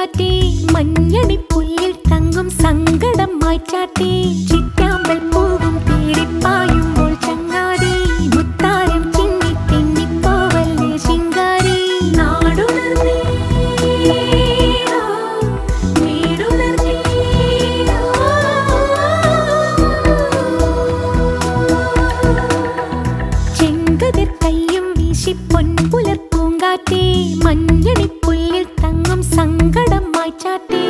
പൂങ്കാറ്റേ മഞ്ഞണി പുല്ലിൽ തങ്ങും സങ്കടം മാറ്റാട്ടേ ചിറ്റാമ്പൽ പൂവും തേടിപ്പായുമ്പോൾ ചങ്ങാതി മുത്താരം ചിന്നി തെന്നിപ്പോവല്ലേ ശിങ്കാരി നാടുണർന്നേ ആ, വീടുണർന്നേ ചെങ്കതിർ കയ്യും വീശി പൊൻപുലർ പൂങ്കാറ്റേ മഞ്ഞണി പുല്ലിൽ തങ്ങും സങ്കടം മാറ്റാട്ടേ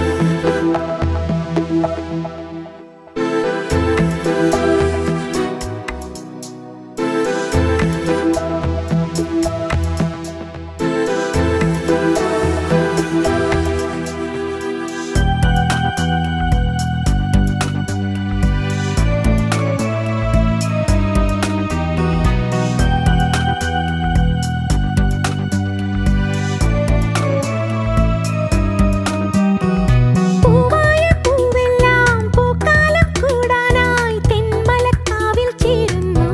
പൂവായ പൂവെല്ലാം പൂക്കാലം കൂടാനായി തെന്മലക്കാവിൽ ചേരുന്നു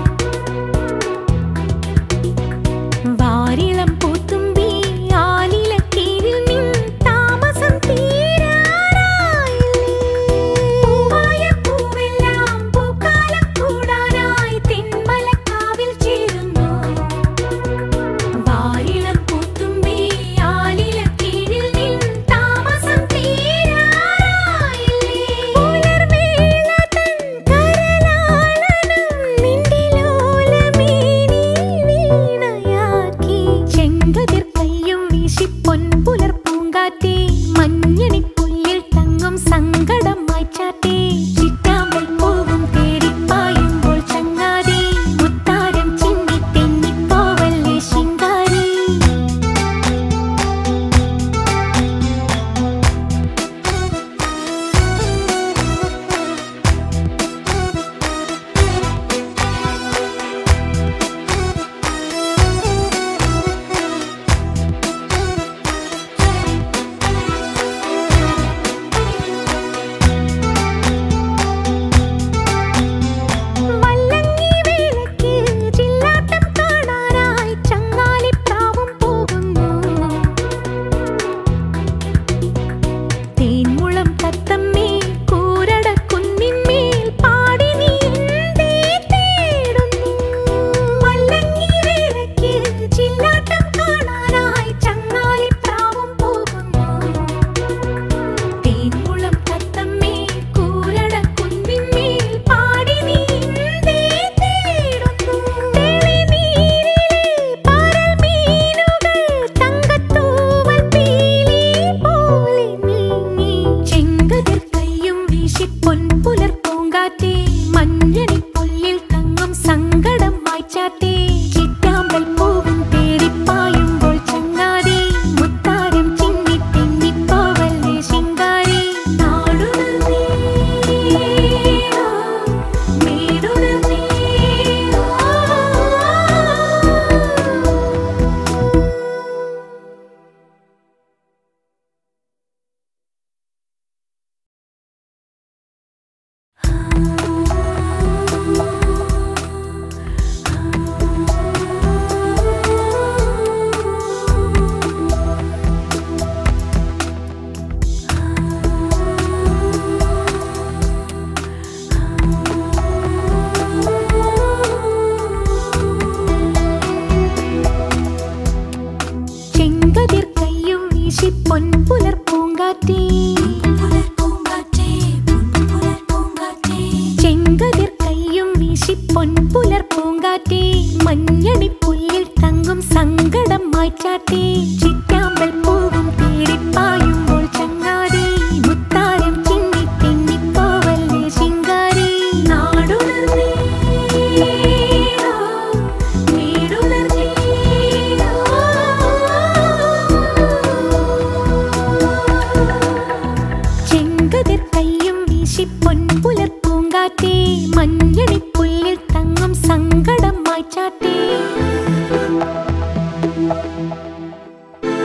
വാരിളം പൂത്തുമ്പി ആലില കീഴിൽ നിൻ താമസം തീരാറായില്ലേ പൂവായ പൂവെല്ലാം പൂക്കാലം കൂടാനായി തെന്മലക്കാവിൽ ചേരുന്നു വാരിളം പൂത്തുമ്പി ആലില കീഴിൽ നിൻ താമസം തീരാറായില്ലേ പുലർവേള തൻ കരലാളനം നിന്റെ ലോലമേനി വീണയാക്കി ചെങ്കതിർ കയ്യും വീശി പൊൻപുലർ പൂങ്കാറ്റേ മഞ്ഞണി പുല്ലിൽ തങ്ങും സങ്കടം മാറ്റാട്ടേ ചിറ്റാമ്പൽ പൂവും തേടിപ്പായുമ്പോൾ ചങ്ങാതി മുത്താരം ചിന്നി തെന്നിപ്പോവല്ലേ ശിങ്കാരി വല്ലങ്ങി വേലയ്ക്ക് ചില്ലാട്ടം കാണാനായി ചങ്ങാലിപ്രാവും പോകുന്നു തേൻമുളം തത്തമ്മേ കൂരട കുന്നിന്മേൽ പാടി നീ എന്തേ തേടുന്നു വല്ലങ്ങി വേലയ്ക്ക് ചില്ലാട്ടം കാണാനായി ചങ്ങാലിപ്രാവും പോകുന്നു തേൻമുളം തത്തമ്മേ കൂരട കുന്നിന്മേൽ പാടി നീ എന്തേ തേടുന്നു തെളിനീരിലെ പരൽമീനുകൾ തങ്കത്തൂവൽ പീലി പോലെ നീങ്ങി ചെങ്കതിർ കയ്യും വീശി പൊൻപുലർ പൂങ്കാറ്റേ മഞ്ഞണി പുല്ലിൽ തങ്ങും സങ്കടം മായ്ച്ചാട്ടേ ചിറ്റാമ്പൽ പൂവും തേടിപ്പായുമ്പോൾ ചങ്ങാതി മുത്താരം ചിന്നി തെന്നിപ്പോവല്ലേ ശിങ്കാരി നാടുണർന്നേ ആ, വീടുണർന്നേ ആ. ചെങ്കതിർ കയ്യും വീശി പൊൻപുലർ പൂങ്കാറ്റേ ചെങ്കതിർ കയ്യും വീശി പൊൻപുലർ പൂങ്കാറ്റേ മഞ്ഞണി പുല്ലിൽ തങ്ങും സങ്കടം മായ്ച്ചാട്ടേ ചിറ്റാമ്പൽ പൂവും തേടിപ്പായുമ്പോൾ ചങ്ങാതി മുത്താരം ചിന്നി തെന്നിപ്പോവല്ലേ ശിങ്കാരി നാടുണർന്നേ ആ, വീടുണർന്നേ ചെങ്കതിർ കയ്യും വീശി പൊൻപുലർ പൂങ്കാറ്റേ മഞ്ഞണി പുല്ലിൽ തങ്ങും സങ്കടം മായ്ച്ചാട്ടേ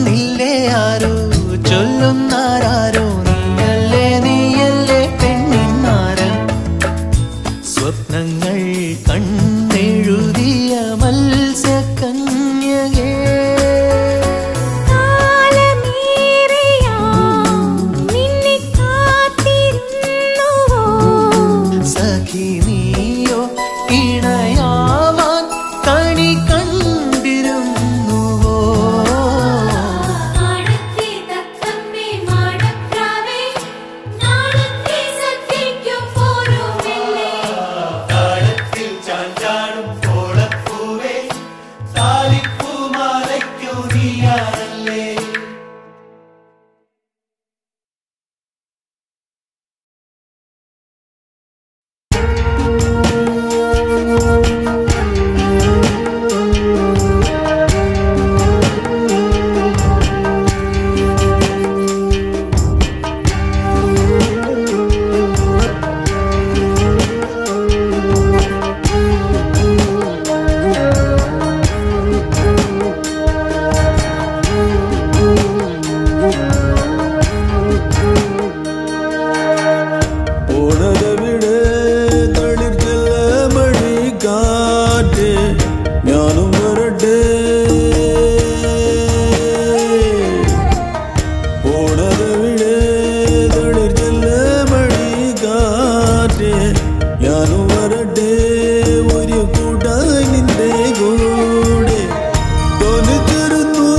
കാണുന്നില്ലേ ആരോ ചൊല്ലുന്നാരോ നീയല്ലേ നീയല്ലേ പെണ്ണിന്നാരൻ സ്വപ്നങ്ങൾ കണ്ണെഴുതിയ മത്സ്യകന്യകേ നിന്നെ കാത്തിരുന്നുവോ സഖി നീയോ ഇണയാവാൻ കണി കണ്ടിരുന്നുവോ മാടത്തെ തത്തമ്മേ മാടപ്രാവേ നാളത്തെ സദ്യയ്ക്കു പോരുമില്ലേ താഴത്തിൽ ചാഞ്ചാടും കോളപ്പൂവേ താലിപ്പൂമാലയ്ക്കു നീയാണല്ലേ ഓണരവിടെ തളിർച്ചെല്ല മണി കാറ്റ് ഞാനും വരട്ടെ ഓണരവിടെ തളിർച്ചെല്ല മണി കാറ്റ് ഞാനും വരട്ടെ ഒരു കൂട്ടായി നിന്റെ കൂടെ തോന്നിച്ചിരുന്നു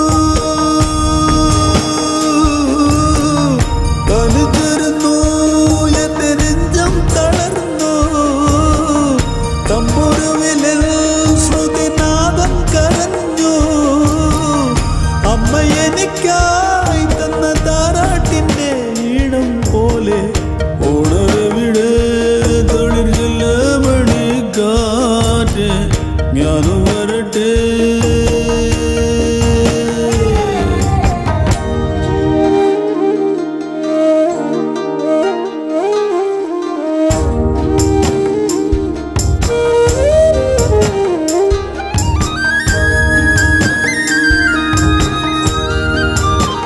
തനിച്ചിരുന്നു എന്റെ നെഞ്ചം തളർന്നു തമ്പുരുവിലിൽ ശ്രുതിനാഥം കരഞ്ഞു അമ്മ എനിക്കായി തന്ന താരാട്ടിന്റെ ഈണം പോലെ ഓണരവിടെ തൊഴിൽ ജില്ല മണിക്കാറ്റ് ഞാനും വരട്ടെ ആ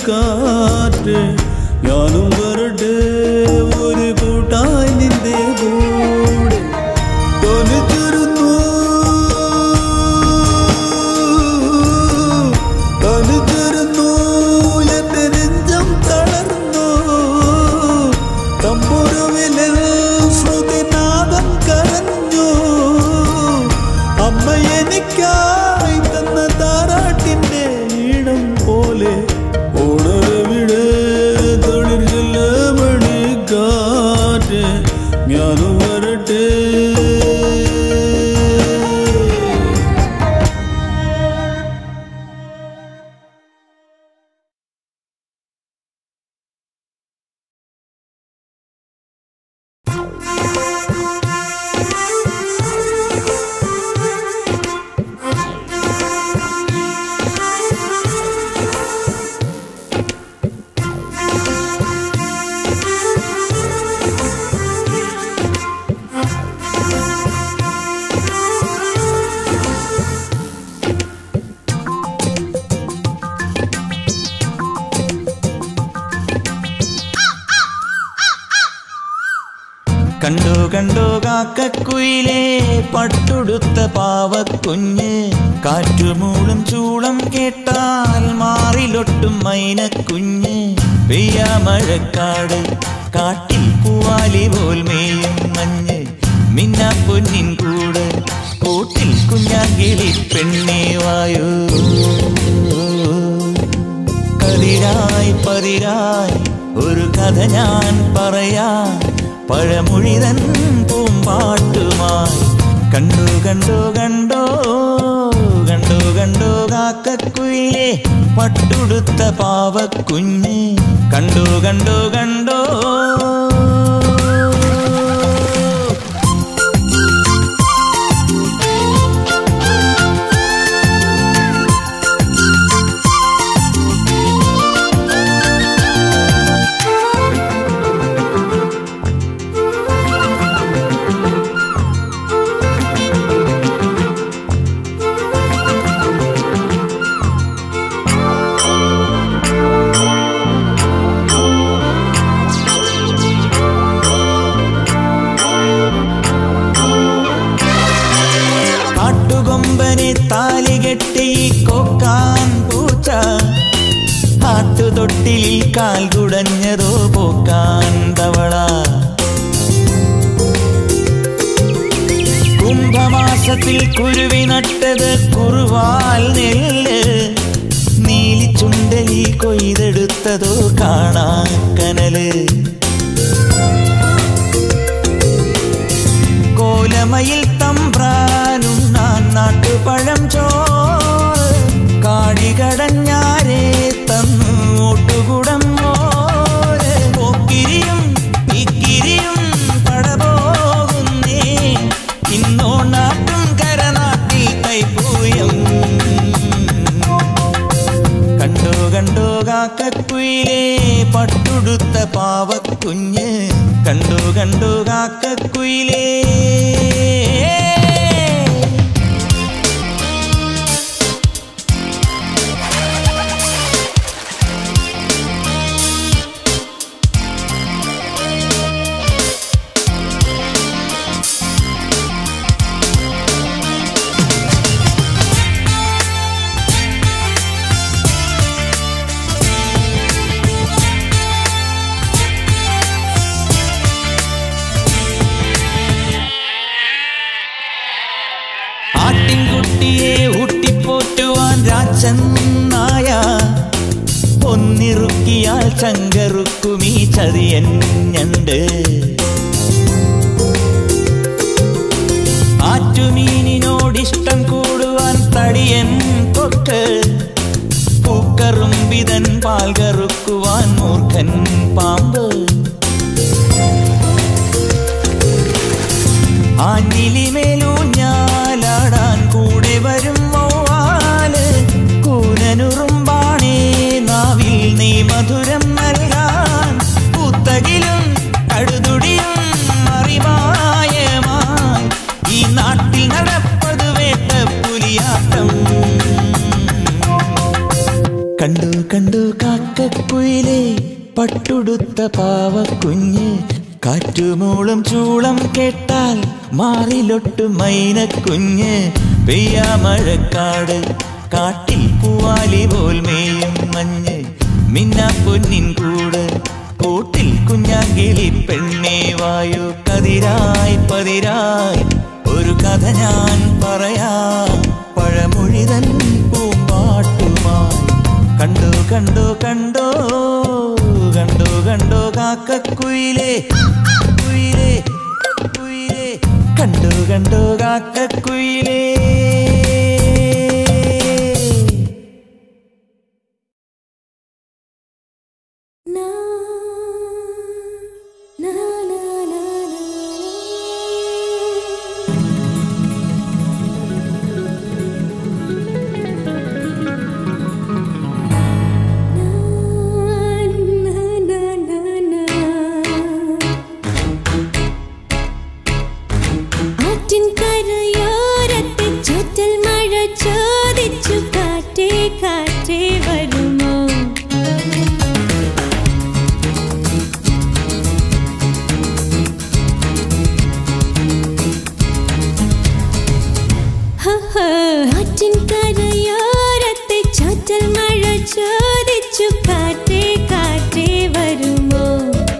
കാറ്റ് ഞാനും വരട്ടെ ഒരു കൂട്ടായി നിന്റെ കൂടെ തനിച്ചിരുന്നു തനിച്ചിരുന്നു എന്റെ നെഞ്ചം തളർന്നു തമ്പുരുവിലിൽ ശ്രുതിനാദം കരഞ്ഞു അമ്മ എനിക്കായി തന്ന താരാട്ടിന്റെ ഈണം പോലെ ഓണരവിടെ തൊഴിൽ മണിക്കാറ്റ് ഞാനും വരട്ടെ കണ്ടു കണ്ടു കാക്കക്കുയിലേ പട്ടുടുത്ത പാവക്കുഞ്ഞ് കാറ്റുമൂളും ചൂളം കേട്ടാൽ മാറിലൊട്ടും മൈനക്കുഞ്ഞ് പെയ്യാ മഴക്കാട് കാട്ടിൽ പൂവാലി പോൽ മേയും മഞ്ഞ് മിന്ന പൊന്നിൻ കൂട് കൂട്ടിൽ കുഞ്ഞാങ്കിളി പെണ്ണേ വായു കതിരായി പതിരായി ഒരു കഥ ഞാൻ പറയാം പഴമൊഴിതൻ പൂമ്പാട്ടുമായി കണ്ടു കണ്ടു കണ്ടോ കണ്ടു കണ്ടു കാക്കക്കുയിലെ പട്ടുടുത്ത പാവക്കുഞ്ഞ് കണ്ടു കണ്ടു കണ്ടോ കാട്ടുകൊമ്പനെ താലികെട്ടി കൊക്കാൻ പൂച്ച ആട്ടുതൊട്ടിലിൽ കാൽ കുടഞ്ഞതോ പോക്കാൻ തവള കുംഭമാസത്തിൽ കുരുവി നട്ടത് കുറുവാൽ നെല്ല് നീലിച്ചുണ്ടലിൽ കൊയ്തെടുത്തതോ കാണാൻ കനല് കോലമയിൽ തമ്പ്രാനും നാൻ നാട്ടുപഴം ചോറ് കാടികടഞ്ഞാരേ തന്നു ഓട്ടുകുടം മോര് പോക്കിരിയും ഇക്കിരിയും പടപോകുന്നേ ഇന്നോ നാട്ടും കരനാട്ടിൽ കൈപ്പൂയം കണ്ടോ കണ്ടോ കാക്കക്കുയിലേ പട്ടുടുത്ത പാവക്കുഞ്ഞ് കണ്ടോ കണ്ടോ കാക്കക്കുയിലേ ആട്ടിൻകുട്ടിയെ ഊട്ടിപ്പോറ്റുവാൻ രാജൻ നായ ഒന്നിറുക്കിയാൽ ചങ്കറുക്കുമീ ചതിയൻ ഞണ്ട് ആറ്റുമീനിനോടിഷ്ടം കൂടുവാൻ തടിയൻ കൊക്ക് പൂക്കറുമ്പിതൻ പാൽ കറുക്കുവാൻ മൂർഖൻ പാമ്പ് ആഞ്ഞിലിമേലൂഞ്ഞാലാടാൻ കൂടെ വരും മൗവാല് കൂനനുറുമ്പാണേ നാവിൽ നീ മധുരം നൽകാൻ പൂത്തകിലും കടുതുടിയും മറിമായമായി ഈ നാട്ടിൽ നടപ്പത് വേട്ട പുലിയാട്ടം കണ്ടു കണ്ടു കാക്ക കാക്കക്കുയിലേ പട്ടുടുത്ത പാവക്കുഞ്ഞ് കാറ്റുമൂളും ചൂളം കേട്ടാൽ മാറിലൊട്ടു മൈനക്കുഞ്ഞ് പെയ്യാ മഴക്കാട് കാട്ടിൽ പൂവാലി പോൽ മേയും മഞ്ഞ് മിന്നാ പൊന്നിൻ കൂട് കൂട്ടിൽ കുഞ്ഞാങ്കിളി പെണ്ണേ വായു കതിരായി പതിരായി ഒരു കഥ ഞാൻ പറയാം പഴമൊഴിതൻ പൂമ്പാട്ടുമായി കണ്ടു കണ്ടു കണ്ടോ കണ്ടു കണ്ടു കാക്കക്കുയിലേ കുയിലേ കുയിലേ കണ്ടു കണ്ടു കാക്കക്കുയിലേ Na na na na na na na na na ആറ്റിൻ കരയോരത്തെ ചുറ്റൽ മഴ ചോദിച്ചു കാറ്റേ കാറ്റേ വരുമോ ആറ്റിൻ കരയോരത്തെ ചാറ്റൽ മഴ ചോദിച്ചു കാറ്റേ കാറ്റേ വരുമോ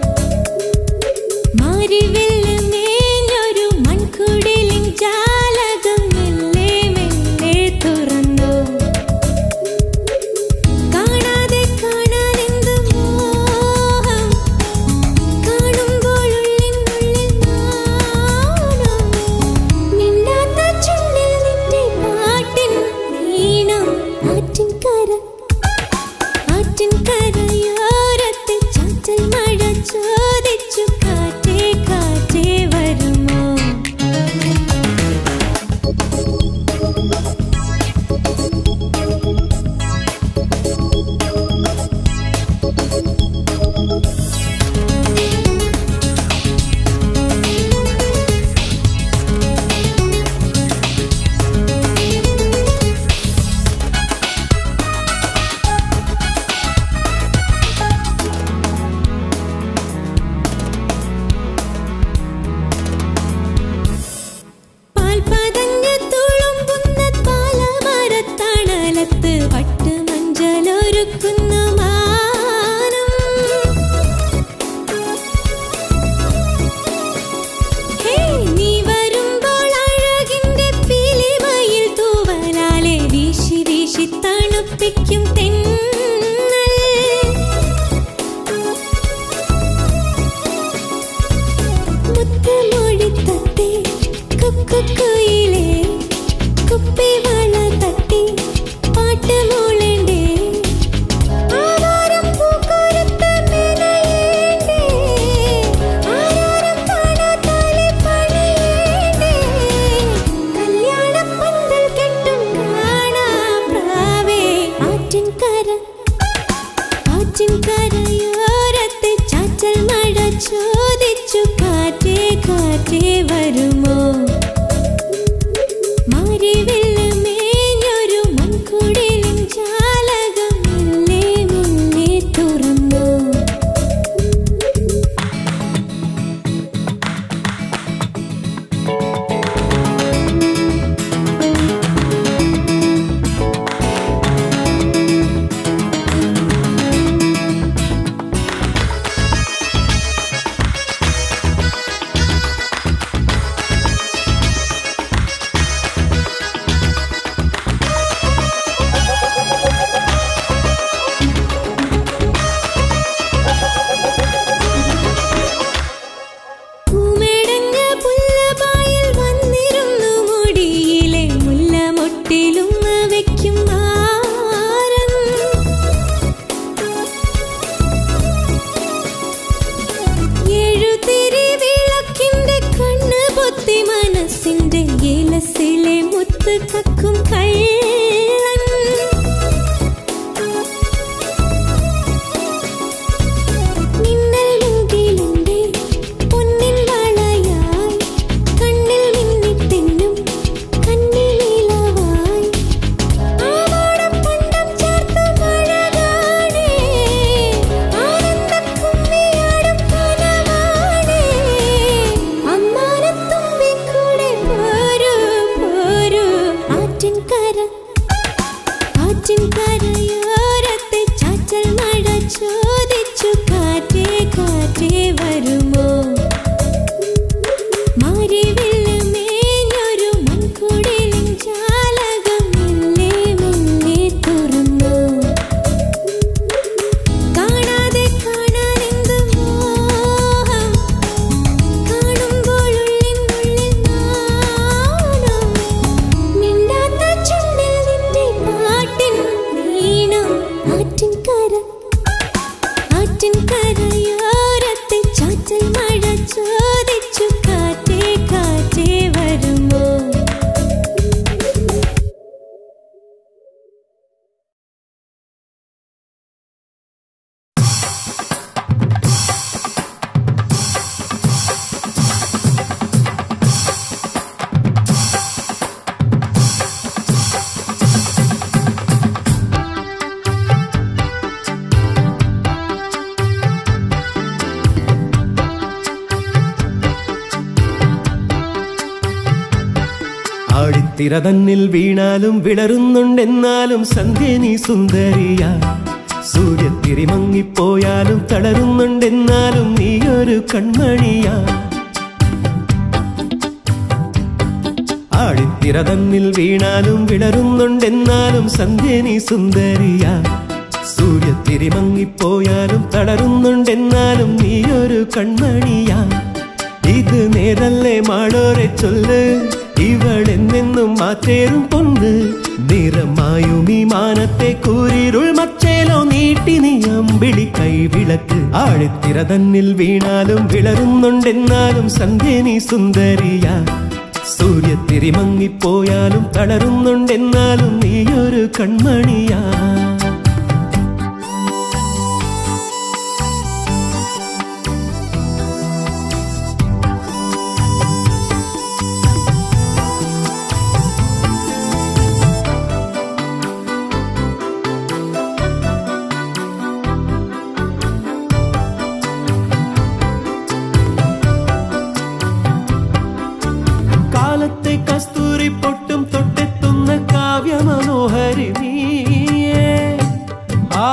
മാറിവില്ലുമേഞ്ഞൊരു മൺകുടിലിൻ ജാലകം മെല്ലെ മെല്ലെ തുറന്നു കാണാതെ കാണാനെന്ത് മോഹം കാണുമ്പോൾ ഉള്ളിനുള്ളിൽ നാണം മിണ്ടാത്ത ചുണ്ടിൽ നിന്റെ പാട്ടിൻ ഈണം ആറ്റിൻകര ആറ്റിൻകരയോരത്തിൽ ചാറ്റൽ മഴ ചോദിച്ചു കാറ്റേ കാറ്റേ വരുമോ പാൽ പതഞ്ഞ് തുളുമ്പുന്ന പാലമരത്തണലത്ത് പട്ട് മഞ്ചലൊരുക്കുന്നു മാനം ഹേ, നീ വരുമ്പോൾ അഴകിന്റെ പീലിമയിൽ തൂവലാലെ വീശി വീശി തണുപ്പിക്കും തെന്നൽ മുത്തമൊഴിത്തത്തെ കുക്കുക്കുയിലേ കുപ്പിവള തട്ടി പാട്ട് മൂളേണ്ടേ ആവാരം പൂക്കൊരുത്ത് മെനയേണ്ടേ ആരാരം കാണാത്താലെ പണിയേണ്ടേ കല്യാണപ്പന്തൽ കെട്ടും കാണാ പ്രാവേ ആറ്റിൻകര ആറ്റിൻകരയോരത്തെ ചാറ്റൽ മഴ ചോദിച്ചു കാറ്റേ കാറ്റേ വരുമോ മാറിവില്ലുമേഞ്ഞൊരു മൺകുടിലിൻ ജാലകം മെല്ലെ മെല്ലെ തുറന്നു പൂമെടഞ്ഞ പുല്ലപായിൽ വന്നിരുന്നു മുടിയിലെ മുല്ലമൊട്ടിലും വെക്കും മാരം എഴുതിരി വിളക്കിന്റെ കണ്ണ് പൊത്തി മനസ്സിന്റെ ഏലസിലെ മുത്ത് കക്കും കള്ളൻ മിന്നൽ മുകിലിന്റെ പൊന്നിൻ വളയായി കണ്ണിൽ മിന്നിത്തെന്നും കണ്ണിലീലവായി ആവാടം പണ്ടം ചേർത്ത് മഴകാണേ ആഴിത്തിര തന്നിൽ വീണാലും വിളറുന്നുണ്ടെന്നാലും സന്ധ്യ നീ സുന്ദരിയ സൂര്യത്തിരി മങ്ങിപ്പോയാലും തളരുന്നുണ്ടെന്നാലും നീ ഒരു കൺമണിയാ ആഴിത്തിര തന്നിൽ വീണാലും വിളറുന്നുണ്ടെന്നാലും സന്ധ്യ നീ സുന്ദരിയ സൂര്യത്തിരി മങ്ങിപ്പോയാലും തളരുന്നുണ്ടെന്നാലും നീ ഒരു കൺമണിയാ ഇത് നേരല്ലേ മാടോരെ ചൊല്ല് ഇവളെന്നെന്നും മാറ്റേറും പൊന്ന് നിറമായും ഈ മാനത്തെ കൂരിരുൾ മച്ചേലോ നീട്ടി നീ അമ്പിളി കൈവിളക്ക് ആഴിത്തിര തന്നിൽ വീണാലും വിളറുന്നുണ്ടെന്നാലും സന്ധ്യ നീ സുന്ദരിയ സൂര്യത്തിരി മങ്ങിപ്പോയാലും തളരുന്നുണ്ടെന്നാലും നീയൊരു കൺമണിയാ കാലത്തെ കസ്തൂരി പൊട്ടും തൊട്ടെത്തുന്ന കാവ്യ മനോഹരി നീയേ ആ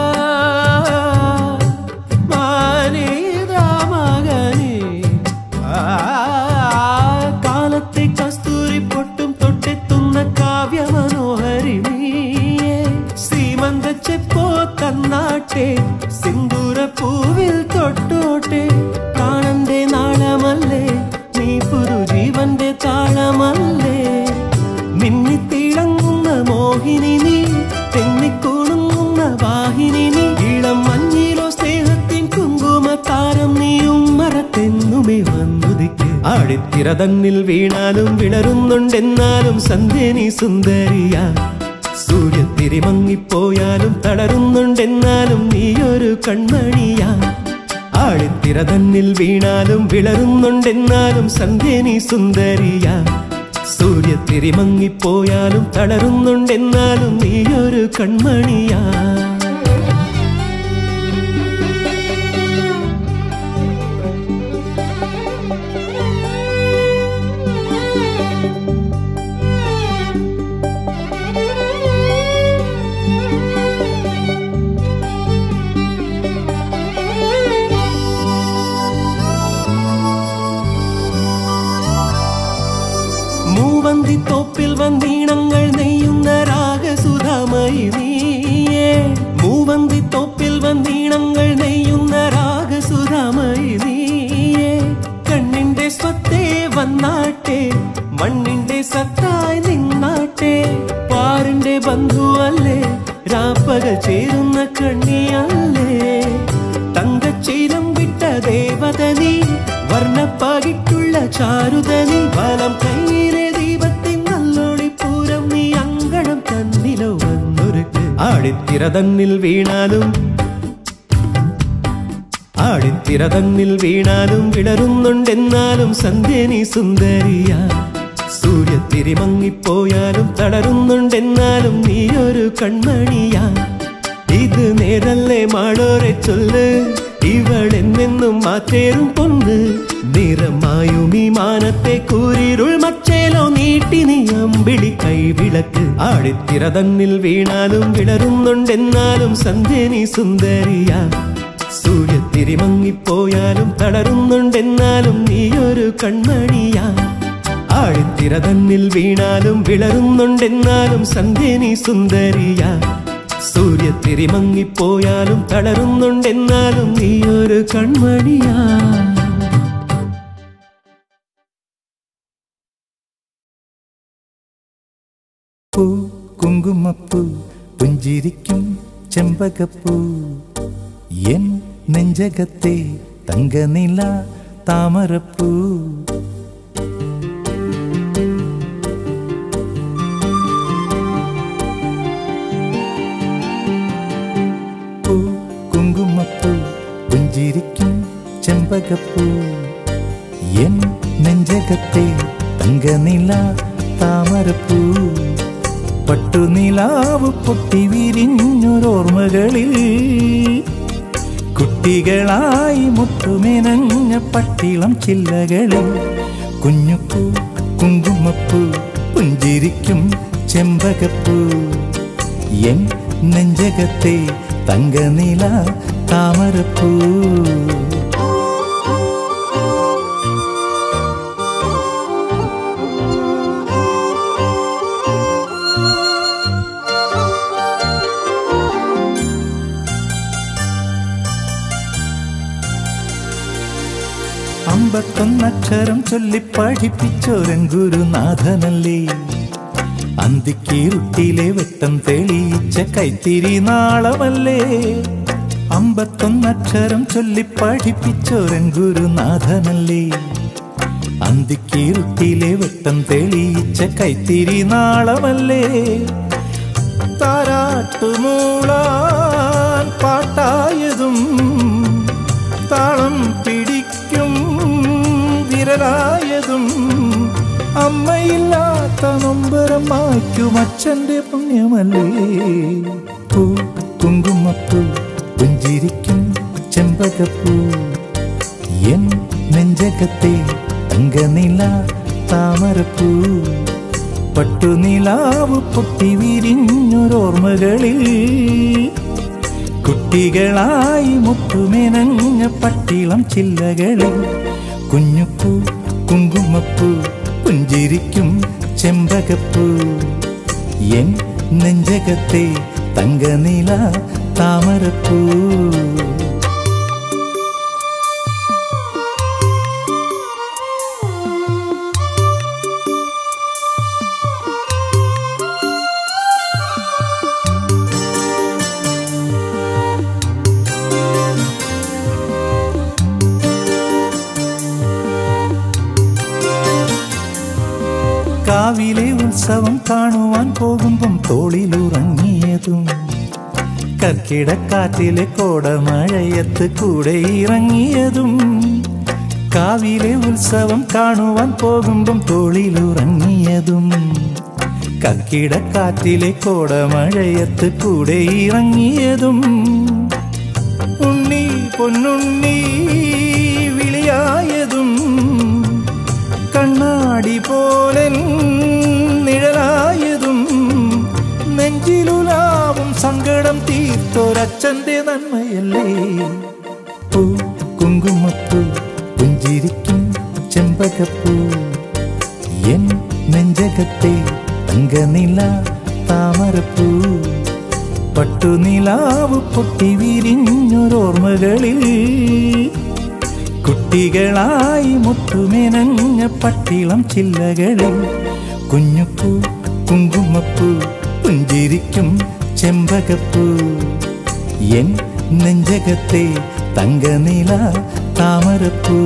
മാനേതാ മകനേ. ആ, കാലത്തെ കസ്തൂരി പൊട്ടും തൊട്ടെത്തുന്ന കാവ്യ മനോഹരി നീയേ ശ്രീമന്ത ചെപ്പോ തന്നാട്ടെ സിന്ദൂര പൂവിൽ തൊട്ടോട്ടെ കാണന്റെ നാളമല്ലേ നീ പുതുജീവന്റെ താളമല്ലേ മിന്നിത്തിളങ്ങുന്ന മോഹിനി നീ തെന്നിക്കുണുങ്ങുന്ന വാഹിനി നീ ഇളം മഞ്ഞിലോ സ്നേഹത്തിൻ കുങ്കുമത്താരം നീയും മറത്തെന്നുമേ വന്നുദിക്ക് ആഴിത്തിര തന്നിൽ വീണാലും വിളറുന്നുണ്ടെന്നാലും സന്ധ്യ നീ സുന്ദരിയ സൂര്യത്തിരി മങ്ങിപ്പോയാലും തളരുന്നുണ്ടെന്നാലും നീയൊരു കൺമണിയാ ആഴിത്തിര തന്നിൽ വീണാലും വിളറുന്നുണ്ടെന്നാലും സന്ധ്യ നീ സുന്ദരിയ സൂര്യത്തിരി മങ്ങിപ്പോയാലും തളരുന്നുണ്ടെന്നാലും നീയൊരു കൺമണിയാ മൂവന്തി തോപ്പിൽ വന്നീണങ്ങൾ നെയ്യുന്ന രാഗസുധാമയി നീയേ മൂവന്തി തോപ്പിൽ വന്നീണങ്ങൾ നെയ്യുന്ന രാഗസുധാമയി നീയേ കണ്ണിന്റെ സ്വത്തേ വന്നാട്ടെ മണ്ണിന്റെ സത്തായി നിന്നാട്ടെ പാറിന്റെ ബന്ധുവല്ലേ രാപ്പകൽ ചേരുന്ന കണ്ണിയല്ലേ തങ്കച്ചീലം വിട്ട ദേവത നീ വർണ്ണപ്പാകിട്ടുള്ള ചാരുത നീ വലം കയ്യിലെ ദീപത്തിൻ നല്ലോളി പൂരം നീ അങ്കണം തന്നിലോ വന്നൊരുക്ക് ആടിത്തിര തന്നിൽ വീണാലും ആടിത്തിര തന്നിൽ വീണാലും വിളറുന്നുണ്ടെന്നാലും സന്ധ്യ നീ സുന്ദരിയ സൂര്യത്തിരി മങ്ങിപ്പോയാലും തളരുന്നുണ്ടെന്നാലും നീയൊരു കൺമണിയാ ഇത് നേരല്ലേ മാടോരെ ചൊല്ല് ഇവളെന്നെന്നും മാറ്റേറും പൊന്ന് നിറമായും ഈ മാനത്തെ കൂരിരുൾ മച്ചേലോ നീട്ടി നീ അമ്പിളി കൈവിളക്ക് ആഴിത്തിര തന്നിൽ വീണാലും വിളറുന്നുണ്ടെന്നാലും സന്ധ്യ നീ സുന്ദരിയ സൂര്യത്തിരി മങ്ങിപ്പോയാലും തളരുന്നുണ്ടെന്നാലും നീയൊരു കൺമണിയാ ആഴിത്തിര തന്നിൽ വീണാലും വിളറുന്നുണ്ടെന്നാലും സന്ധ്യ നീ സുന്ദരിയ സൂര്യത്തിരി മങ്ങിപ്പോയാലും തളരുന്നുണ്ടെന്നാലും നീയൊരു കൺമണിയാ പൂ കുങ്കുമപ്പൂ പുഞ്ചിരിക്കും ചെമ്പകപ്പൂ എൻ നെഞ്ചകത്തെ തങ്കനില താമരപ്പൂ പൂ കുങ്കുമപ്പൂ പുഞ്ചിരിക്കും ചെമ്പകപ്പൂ എൻ നെഞ്ചകത്തെ തങ്കനില താമരപ്പൂ പട്ടുനിലാവ് പൊട്ടി വിരിഞ്ഞൊരോർമ്മകളിൽ കുട്ടികളായി മുട്ടുമെനഞ്ഞ പട്ടിളം ചില്ലകളിൽ കുഞ്ഞുപ്പൂ കുങ്കുമപ്പൂ പുഞ്ചിരിക്കും ചെമ്പകപ്പൂ എൻ നെഞ്ചകത്തെ തങ്കനില താമരപ്പൂ അമ്പത്തൊന്നക്ഷരം ചൊല്ലി പഠിപ്പിച്ചോരൻ ഗുരുനാഥനല്ലേ അന്തിക്കീരുട്ടിലെ വെട്ടം തെളിയിച്ച കൈത്തിരി നാളമല്ലേ അമ്പത്തൊന്നക്ഷരം ചൊല്ലി പഠിപ്പിച്ചോരൻ ഗുരുനാഥനല്ലേ അന്തിക്കീരുട്ടിലെ വെട്ടം തെളിയിച്ച കൈത്തിരി നാളമല്ലേ താരാട്ടുമൂളാൻ പാട്ടായതും താളം പിടിക്കും വിരലായതും അമ്മയില്ലാത്ത നൊമ്പരം മായ്ക്കും അച്ഛൻ്റെ പുണ്യമല്ലേ പൂ കുങ്കുമപ്പൂ പുഞ്ചിരിക്കും ചെമ്പകപ്പൂ എൻ നെഞ്ചകത്തെ തങ്കനില താമരപ്പൂ പട്ടുനിലാവ് പൊട്ടി വിരിഞ്ഞൊരോർമ്മകളിൽ കുട്ടികളായി മുത്തുമെനഞ്ഞ പട്ടിളം ചില്ലകളിൽ കുഞ്ഞുപ്പൂ കുങ്കുമപ്പൂ പുഞ്ചിരിക്കും ചെമ്പകപ്പൂ എൻ നെഞ്ചകത്തെ തങ്കനില താമരപ്പൂ കാവിലെ ഉത്സവം കാണുവാൻ പോകുമ്പം തോളിലുറങ്ങിയതും കർക്കിടക്കാറ്റിലെ കോടമഴയത്ത് കൂടെ ഇറങ്ങിയതും കാവിലെ ഉത്സവം കാണുവാൻ പോകുമ്പം തോളിലുറങ്ങിയതും കർക്കിടക്കാറ്റിലെ കോടമഴയത്ത് കൂടെ ഇറങ്ങിയതും ഉണ്ണി പൊന്നുണ്ണി വിളിയായതും കണ്ണാടി പോലെ നിഴലായതും നെഞ്ചിലുലാവും സങ്കടം തീർത്തൊരച്ഛന്റെ നന്മയല്ലേ പൂ കുങ്കുമപ്പൂ പുഞ്ചിരിക്കും ചെമ്പകപ്പൂ എൻ നെഞ്ചകത്തെ തങ്കനില താമരപ്പൂ പട്ടുനിലാവ് പൊട്ടി വിരിഞ്ഞൊരോർമ്മകളിൽ കുട്ടികളായി മുത്തുമെനഞ്ഞ പട്ടിളം ചില്ലകളിൽ കുഞ്ഞുപ്പൂ കുങ്കുമപ്പൂ പുഞ്ചിരിക്കും ചെമ്പകപ്പൂ എൻ നെഞ്ചകത്തെ തങ്കനില താമരപ്പൂ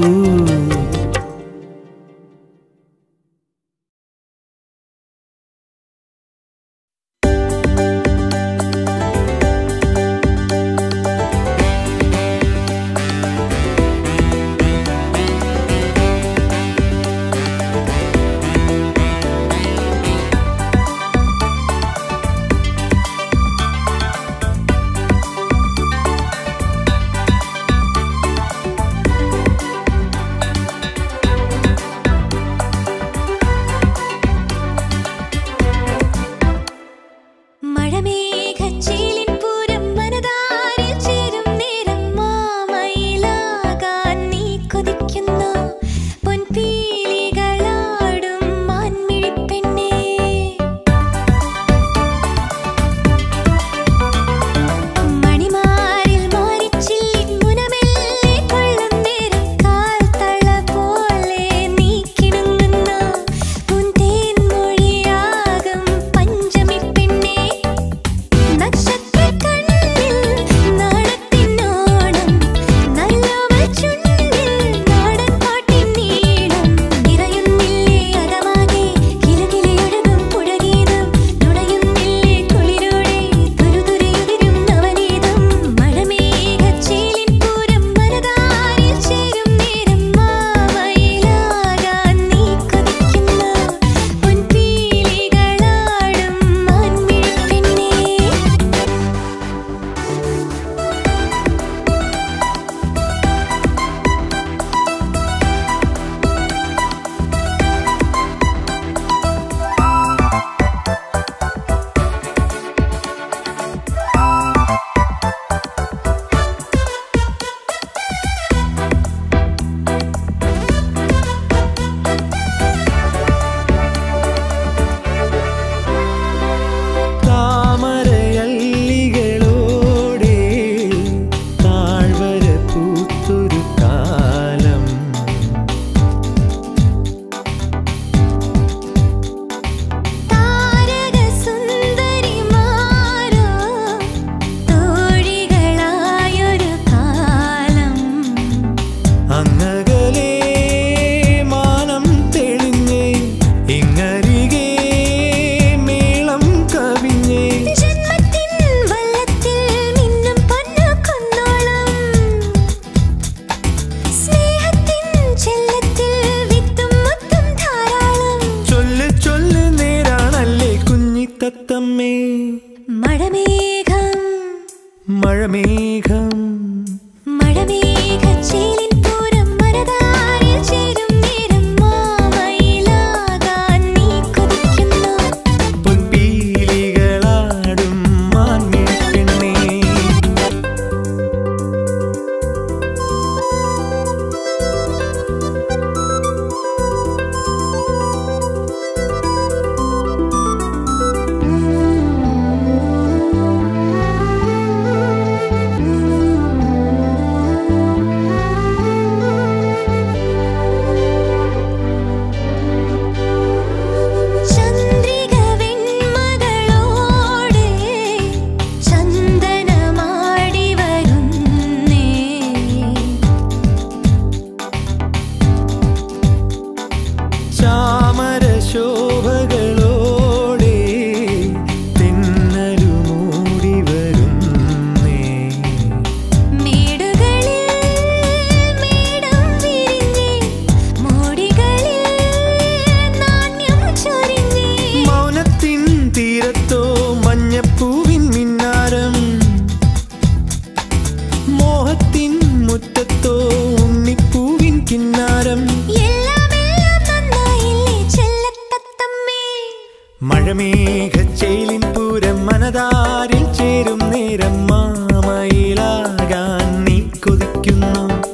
മഴമേഘം മഴമേഘച്ചേലിൻ പൂരം മനതാരിൽ ചേരും നേരം മാമയിലാകാൻ നീ കൊതിക്കുന്നു പൊൻപീലികളാടും മാൻമിഴി പെണ്ണേ ചന്ദ്രിക വെൺമകളോടെ ചന്ദനമാടി വരുന്നേ ചാമര ശോഭകളോടെ തെന്നലു മൂടി വരുന്നേ മേടുകളിൽ മേടം വിരിഞ്ഞേ മോടികളിൽ നാണ്യം ചൊരിഞ്ഞേ മൗനത്തിൻ തീരത്തോ മഞ്ഞപ്പൂവിൻ മിന്നാരം മോഹത്തിൻ മുറ്റത്തോ ഉണ്ണിപ്പൂവിൻ കിന്നാരം എല്ലാം എല്ലാം നന്നായില്ലേ ചെല്ലത്തത്തമ്മേ മഴമേഘച്ചെയിലിൻ പൂരം മനതാരിൽ ചേരും നേരം മാമയിലാകാൻ നീ കൊതിക്കുന്നു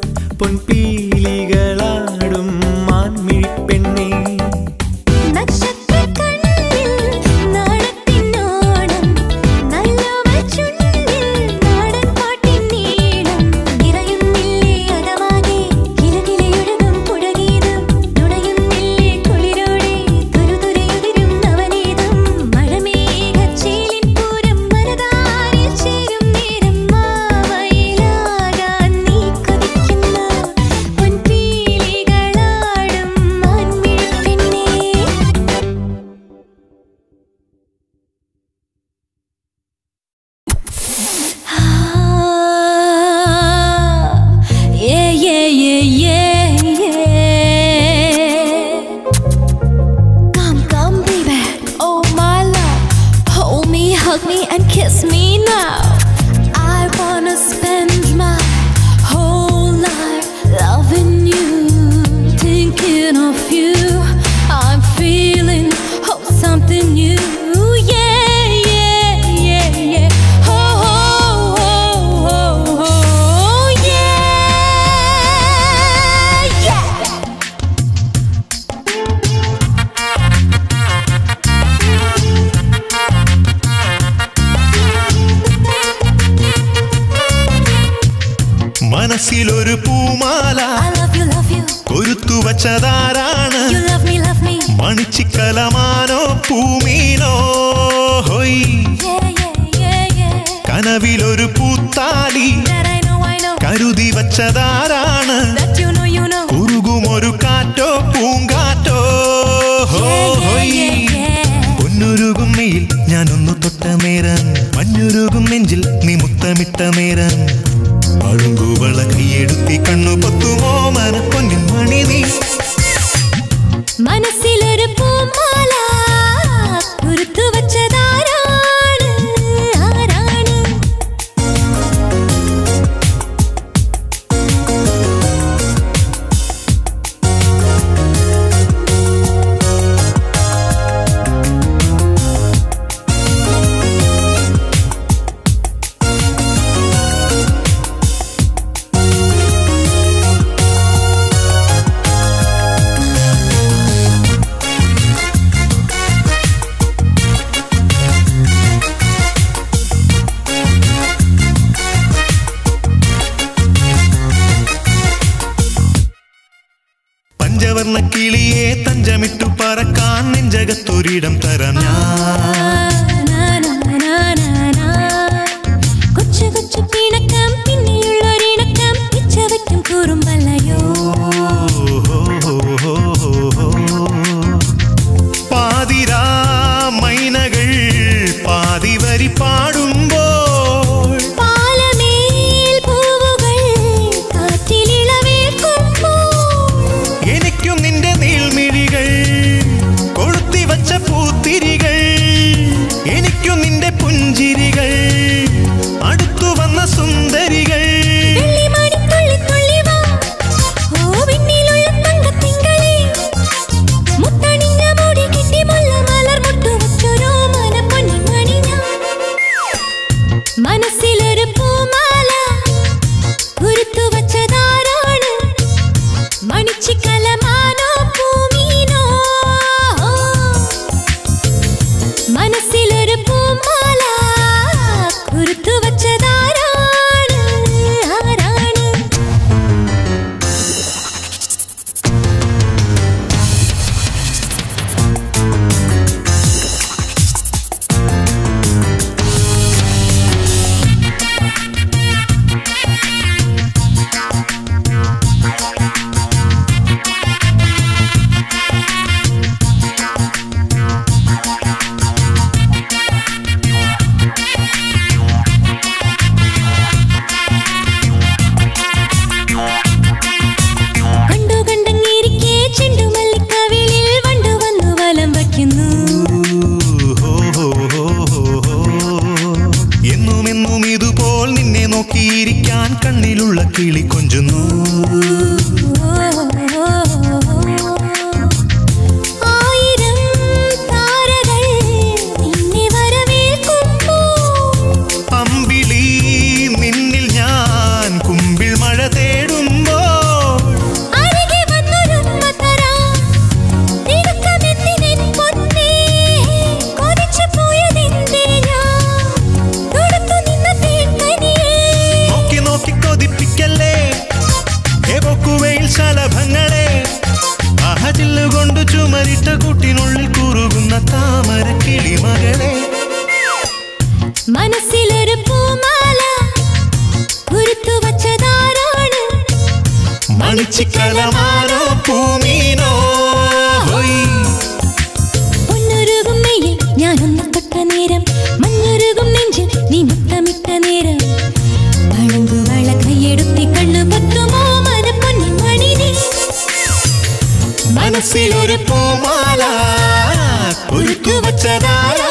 പൊൻപീലികളാടും മാൻമിഴി പെണ്ണേ നക്ഷത്രക്കണ്ണിൽ നാണത്തിനോണം നല്ലോമൽ ചുണ്ടിൽ നാടൻ പാട്ടിൻ നീളം നിറയുന്നില്ലേ അകമാകെ കിലകിലയൊഴുകും പുഴഗീതം നുണയുന്നില്ലേ കുളിരോടെ തുരുതുരയുതിരും നവനീതം മഴമേഘച്ചേലിൻ പൂരം മനതാരിൽ ചേരും നേരം മാമയിലാകാൻ നീ കൊതിക്കുന്നു പൊൻപീലികളാടും മാൻമിഴി പെണ്ണേ yeah, yeah, yeah, yeah, yeah. Come, come, baby. Oh, my love. Hold me, hug me, and kiss me now. I wanna spend my whole life loving you, thinking of you. I'm feeling oh, something new. Yeah, yeah, yeah, yeah. Oh, oh, oh, oh, oh, yeah, yeah. മനസ്സിലൊരു പൂമാല I love you, love you. കൊരുത്തു വച്ചതാരാണ് You love me, love me. മണിച്ചിക്കലമാനോ പൂമീനോ ഹൊയ് Yeah, yeah, yeah, yeah. കനവിലൊരു പൂത്താലി That I know, I know. കരുതി വച്ചതാരാണ് That you know, you know. കുറുകുമൊരു കാറ്റോ പൂങ്കാറ്റോ ഹോ Yeah, yeah, ഹൊയ് yeah, yeah. പൊന്നുരുകും മെയിൽ ഞാനൊന്നു തൊട്ട നേരം മഞ്ഞുരുകും നെഞ്ചിൽ നീ മുത്തമിട്ട നേരം പഴുങ്കുവള കൈയെടുത്തി കണ്ണു പൊത്തുമോ മനപ്പൊന്നിൻ മണി നീ മനസ്സിലൊരു പൂമാല കുരുത്തു വച്ചതാരാണ് ആരാണ് പഞ്ചവർണ്ണ കിളിയെ തഞ്ചമിട്ടു പറക്കാൻ നെഞ്ചകത്തൊരിടം തരാം ഞാൻ കൊച്ചു കൊച്ചു പിണക്കം പിന്നെയുള്ളൊരിണക്കം പിച്ചവയ്ക്കും കുറുമ്പല്ലയോ പാതിരാ മൈനകൾ പാതിവരി പാടുമ്പോൾ പാലമേൽ പൂവുകൾ കാറ്റിലിളവേൽക്കുമ്പോൾ എനിക്കും നിന്റെ നീൾമിഴികൾ കൊളുത്തി വച്ച പൂത്തിരികൾ കൊഞ്ചുന്നു ആയിരം താരകൾ നിന്നെ വരവേൽക്കുമ്പോൾ അമ്പിളി നിന്നിൽ ഞാൻ കുമ്പിൾ മഴ തേടുമ്പോൾ അരികെ വന്നൊരുമ്മ തരാം. തിടുക്കമെന്തിനെൻ പൊന്നേ? കൊതിച്ചു പോയതെന്തേ ഞാൻ? തൊടുത്തു നിന്ന തേൻകനിയേ. നോക്കി നോക്കി കൊതിപ്പിക്കല്ലേ ഏവക്കുവയിൽ ശലഭങ്ങളെ അഹജില്ലുകൊണ്ട് ചുമരിട്ട കൂട്ടിനുള്ളിൽ കുറുകുന്ന താമര കിളിമകളെ മനസ്സിലൊരു പൂമാല കുരുത്തു വച്ചതാരാണ് മണിച്ചിക്കലമാനോ പൂമീനോ ഹൊയ്. പൊന്നൊരുകും മെയ്യിൽ ഞാനൊന്ന് തൊട്ട നേരം മഞ്ഞൊരുകും നെഞ്ചിൽ നീ മുത്തമിട്ട നേരം പഴങ്കുവള കൈയെടുത്തി കണ്ണു പത്തുമോ മന പൊന്നി മണി നീ മനസ്സിലൊരു പൂമാല കുരുക്കു വച്ചതാര